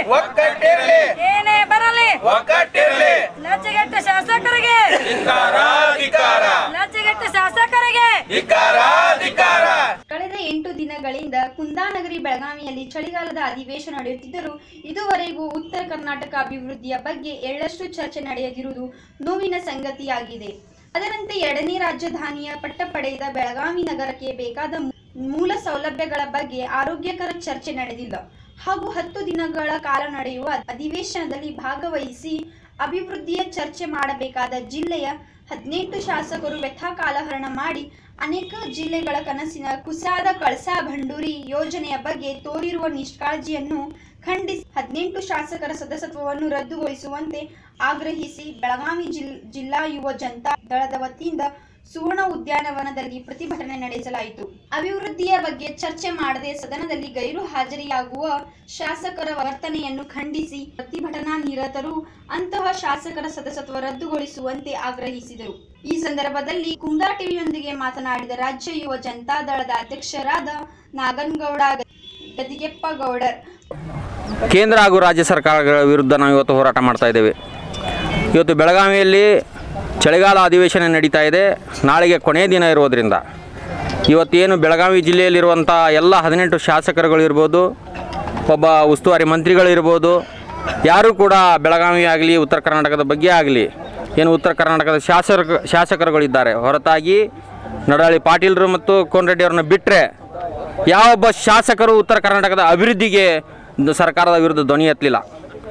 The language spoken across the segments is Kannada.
ಒಕ್ಕಟ್ಟಿರ್ಲಿ ಏನೇ ಬರಲಿ ಒಕ್ಕಟ್ಟಿರ್ಲಿ ಲಜ್ಜೆಗೆಟ್ಟ ಶಾಸಕರಿಗೆ ಧಿಕ್ಕಾರ ಧಿಕ್ಕಾರ ಲಜ್ಜೆಗೆಟ್ಟ ಶಾಸಕರಿಗೆ ಧಿಕ್ಕಾರ ಧಿಕ್ಕಾರ ಕಳೆದ ಎಂಟು ದಿನಗಳಿಂದ ಕುಂದಾನಗರಿ ಬೆಳಗಾವಿಯಲ್ಲಿ ಚಳಿಗಾಲದ ಅಧಿವೇಶನ ನಡೆಯುತ್ತಿದ್ದರೂ ಇದುವರೆಗೂ ಉತ್ತರ ಕರ್ನಾಟಕ ಅಭಿವೃದ್ಧಿಯ ಬಗ್ಗೆ ಎಳ್ಳಷ್ಟು ಚರ್ಚೆ ನಡೆಯದಿರುವುದು ನೋವಿನ ಸಂಗತಿಯಾಗಿದೆ ಅದರಂತೆ ಎರಡನೇ ರಾಜಧಾನಿಯ ಪಟ್ಟ ಪಡೆದ ಬೆಳಗಾವಿ ನಗರಕ್ಕೆ ಬೇಕಾದ ಮೂ- ಮೂಲ ಸೌಲಭ್ಯಗಳ ಬಗ್ಗೆ ಆರೋಗ್ಯಕರ ಚರ್ಚೆ ನಡೆದಿಲ್ಲ ಹಾಗೂ ಹತ್ತು ದಿನಗಳ ಕಾಲ ನಡೆಯುವ ಅಧಿವೇಶನದಲ್ಲಿ ಭಾಗವಹಿಸಿ ಅಭಿವೃದ್ಧಿಯ ಚರ್ಚೆ ಮಾಡಬೇಕಾದ ಜಿಲ್ಲೆಯ ಹದಿನೆಂಟು ಶಾಸಕರು ವ್ಯಥಾ ಕಾಲಹರಣ ಮಾಡಿ ಅನೇಕ ಜಿಲ್ಲೆಗಳ ಕನಸಿನ ಕುಸಾದ ಕಳಸಾ ಬಂಡೂರಿ ಯೋಜನೆಯ ಬಗ್ಗೆ ತೋರಿರುವ ನಿಷ್ಕಾಳಜಿಯನ್ನು ಖಂಡಿಸಿ ಹದಿನೆಂಟು ಶಾಸಕರ ಸದಸ್ಯತ್ವವನ್ನು ರದ್ದುಗೊಳಿಸುವಂತೆ ಆಗ್ರಹಿಸಿ ಬೆಳಗಾವಿ ಜಿಲ್ ಜಿಲ್ಲಾ ಯುವ ಜನತಾ ದಳದ ವತಿಯಿಂದ ಸುವರ್ಣ ಉದ್ಯಾನವನದಲ್ಲಿ ಪ್ರತಿಭಟನೆ ನಡೆಸಲಾಯಿತು ಅಭಿವೃದ್ಧಿಯ ಬಗ್ಗೆ ಚರ್ಚೆ ಮಾಡದೆ ಸದನದಲ್ಲಿ ಗೈರು ಹಾಜರಿಯಾಗುವ ಶಾಸಕರ ವರ್ತನೆಯನ್ನು ಖಂಡಿಸಿ ಪ್ರತಿಭಟನಾ ನಿರತರು ಅಂತಹ ಶಾಸಕರ ಸದಸ್ಯತ್ವ ರದ್ದುಗೊಳಿಸುವಂತೆ ಆಗ್ರಹಿಸಿದರು ಈ ಸಂದರ್ಭದಲ್ಲಿ ಕುಂದಾ ಟಿವಿಯೊಂದಿಗೆ ಮಾತನಾಡಿದ ರಾಜ್ಯ ಯುವ ಜನತಾ ದಳದ ಅಧ್ಯಕ್ಷರಾದ ನಾಗನಗೌಡ ಗದಿಗೆಪ್ಪ ಗೌಡರ್ ಕೇಂದ್ರ ಹಾಗೂ ರಾಜ್ಯ ಸರ್ಕಾರಗಳ ವಿರುದ್ಧ ನಾವು ಇವತ್ತು ಹೋರಾಟ ಮಾಡ್ತಾ ಇದ್ದೇವೆ ಇವತ್ತು ಬೆಳಗಾವಿಯಲ್ಲಿ ಚಳಿಗಾಲ ಅಧಿವೇಶನ ನಡೀತಾ ಇದೆ ನಾಳೆಗೆ ಕೊನೆಯ ದಿನ ಇರೋದರಿಂದ ಇವತ್ತೇನು ಬೆಳಗಾವಿ ಜಿಲ್ಲೆಯಲ್ಲಿರುವಂಥ ಎಲ್ಲ ಹದಿನೆಂಟು ಶಾಸಕರುಗಳಿರ್ಬೋದು ಒಬ್ಬ ಉಸ್ತುವಾರಿ ಮಂತ್ರಿಗಳಿರ್ಬೋದು ಯಾರೂ ಕೂಡ ಬೆಳಗಾವಿ ಆಗಲಿ ಉತ್ತರ ಕರ್ನಾಟಕದ ಬಗ್ಗೆ ಆಗಲಿ ಏನು ಉತ್ತರ ಕರ್ನಾಟಕದ ಶಾಸಕ ಶಾಸಕರುಗಳಿದ್ದಾರೆ ಹೊರತಾಗಿ ನಡಾಳಿ ಪಾಟೀಲರು ಮತ್ತು ಕೋನರೆಡ್ಡಿ ಅವ್ರನ್ನ ಬಿಟ್ಟರೆ ಯಾವೊಬ್ಬ ಶಾಸಕರು ಉತ್ತರ ಕರ್ನಾಟಕದ ಅಭಿವೃದ್ಧಿಗೆ ಸರ್ಕಾರದ ವಿರುದ್ಧ ಧ್ವನಿ ಎತ್ತಲಿಲ್ಲ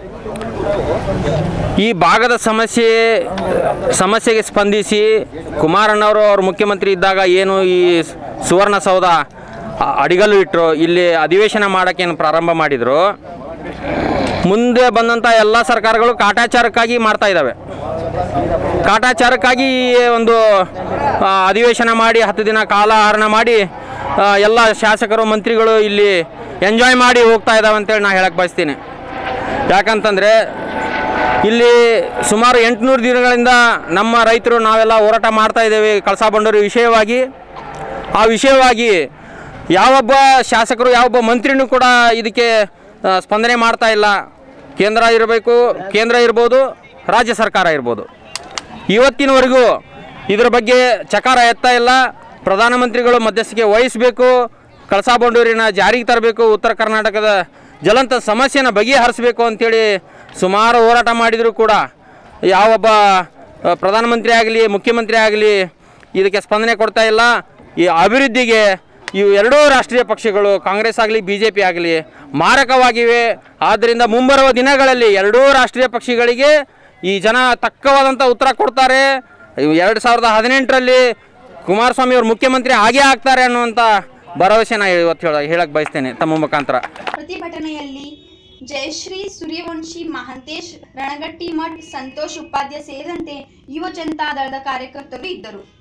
ಈ ಭಾಗದ ಸಮಸ್ಯೆ ಸಮಸ್ಯೆಗೆ ಸ್ಪಂದಿಸಿ ಕುಮಾರಣ್ಣವರು ಅವರು ಮುಖ್ಯಮಂತ್ರಿ ಇದ್ದಾಗ ಏನು ಈ ಸುವರ್ಣಸೌಧ ಅ- ಅಡಿಗಲ್ಲು ಇಟ್ಟರು ಇಲ್ಲಿ ಅಧಿವೇಶನ ಮಾಡೋಕ್ಕೆ ಏನು ಪ್ರಾರಂಭ ಮಾಡಿದರು ಮುಂದೆ ಬಂದಂಥ ಎಲ್ಲ ಸರ್ಕಾರಗಳು ಕಾಟಾಚಾರಕ್ಕಾಗಿ ಮಾಡ್ತಾ ಇದ್ದಾವೆ ಕಾಟಾಚಾರಕ್ಕಾಗಿ ಒಂದು ಆ, ಅಧಿವೇಶನ ಮಾಡಿ ಹತ್ತು ದಿನ ಕಾಲಹರಣ ಮಾಡಿ ಆ, ಎಲ್ಲ ಶಾಸಕರು ಮಂತ್ರಿಗಳು ಇಲ್ಲಿ ಎಂಜಾಯ್ ಮಾಡಿ ಹೋಗ್ತಾ ಇದ್ದಾವೆ ಅಂತೇಳಿ ನಾನು ಹೇಳಕ್ಕೆ ಬಯಸ್ತೀನಿ ಯಾಕಂತಂದರೆ ಇಲ್ಲಿ ಸುಮಾರು ಎಂಟುನೂರು ದಿನಗಳಿಂದ ನಮ್ಮ ರೈತರು ನಾವೆಲ್ಲ ಹೋರಾಟ ಮಾಡ್ತಾ ಇದ್ದೇವೆ ಕಳಸಾ ಬಂಡೂರಿ ವಿಷಯವಾಗಿ ಆ ವಿಷಯವಾಗಿ ಯಾವೊಬ್ಬ ಶಾಸಕರು ಯಾವೊಬ್ಬ ಮಂತ್ರಿನೂ ಕೂಡ ಇದಕ್ಕೆ ಆ, ಸ್ಪಂದನೆ ಮಾಡ್ತಾ ಇಲ್ಲ ಕೇಂದ್ರ ಇರಬೇಕು ಕೇಂದ್ರ ಇರ್ಬೋದು ರಾಜ್ಯ ಸರ್ಕಾರ ಇರ್ಬೋದು ಇವತ್ತಿನವರೆಗೂ ಇದರ ಬಗ್ಗೆ ಚಕಾರ ಎತ್ತಾ ಇಲ್ಲ ಪ್ರಧಾನಮಂತ್ರಿಗಳು ಮಧ್ಯಸ್ಥಿಕೆ ವಹಿಸಬೇಕು ಕಳಸಾ ಬಂಡೂರಿನ ಜಾರಿಗೆ ತರಬೇಕು ಉತ್ತರ ಕರ್ನಾಟಕದ ಜಲಂತ ಸಮಸ್ಯೆನ ಬಗೆಹರಿಸಬೇಕು ಅಂತೇಳಿ ಸುಮಾರು ಹೋರಾಟ ಮಾಡಿದರೂ ಕೂಡ ಯಾವೊಬ್ಬ ಆ, ಪ್ರಧಾನಮಂತ್ರಿ ಆಗಲಿ ಮುಖ್ಯಮಂತ್ರಿ ಆಗಲಿ ಇದಕ್ಕೆ ಸ್ಪಂದನೆ ಕೊಡ್ತಾ ಇಲ್ಲ ಈ ಅಭಿವೃದ್ಧಿಗೆ ಇವು ಎರಡೂ ರಾಷ್ಟ್ರೀಯ ಪಕ್ಷಗಳು ಕಾಂಗ್ರೆಸ್ ಆಗಲಿ ಬಿ ಜೆ ಪಿ ಆಗಲಿ ಮಾರಕವಾಗಿವೆ ಆದ್ದರಿಂದ ಮುಂಬರುವ ದಿನಗಳಲ್ಲಿ ಎರಡೂ ರಾಷ್ಟ್ರೀಯ ಪಕ್ಷಗಳಿಗೆ ಈ ಜನ ತಕ್ಕವಾದಂಥ ಉತ್ತರ ಕೊಡ್ತಾರೆ ಎರಡು ಸಾವಿರದ ಹದಿನೆಂಟರಲ್ಲಿ ಕುಮಾರಸ್ವಾಮಿ ಅವರು ಮುಖ್ಯಮಂತ್ರಿ ಆಗೇ ಆಗ್ತಾರೆ ಅನ್ನುವಂಥ ಭರವಸೆ ನಾನು ಇವತ್ತು ಹೇಳ ಹೇಳಕ್ಕೆ ಬಯಸ್ತೇನೆ ತಮ್ಮ ಮುಖಾಂತರ ಪ್ರತಿಭಟನೆಯಲ್ಲಿ ಜಯಶ್ರೀ ಸೂರ್ಯವಂಶಿ ಮಹಂತೇಶ್ ರಣಗಟ್ಟಿ ಮಠ್ ಸಂತೋಷ್ ಉಪಾಧ್ಯ ಸೇರಿದಂತೆ ಯುವ ಜನತಾ ದಳದ ಕಾರ್ಯಕರ್ತರು ಇದ್ದರು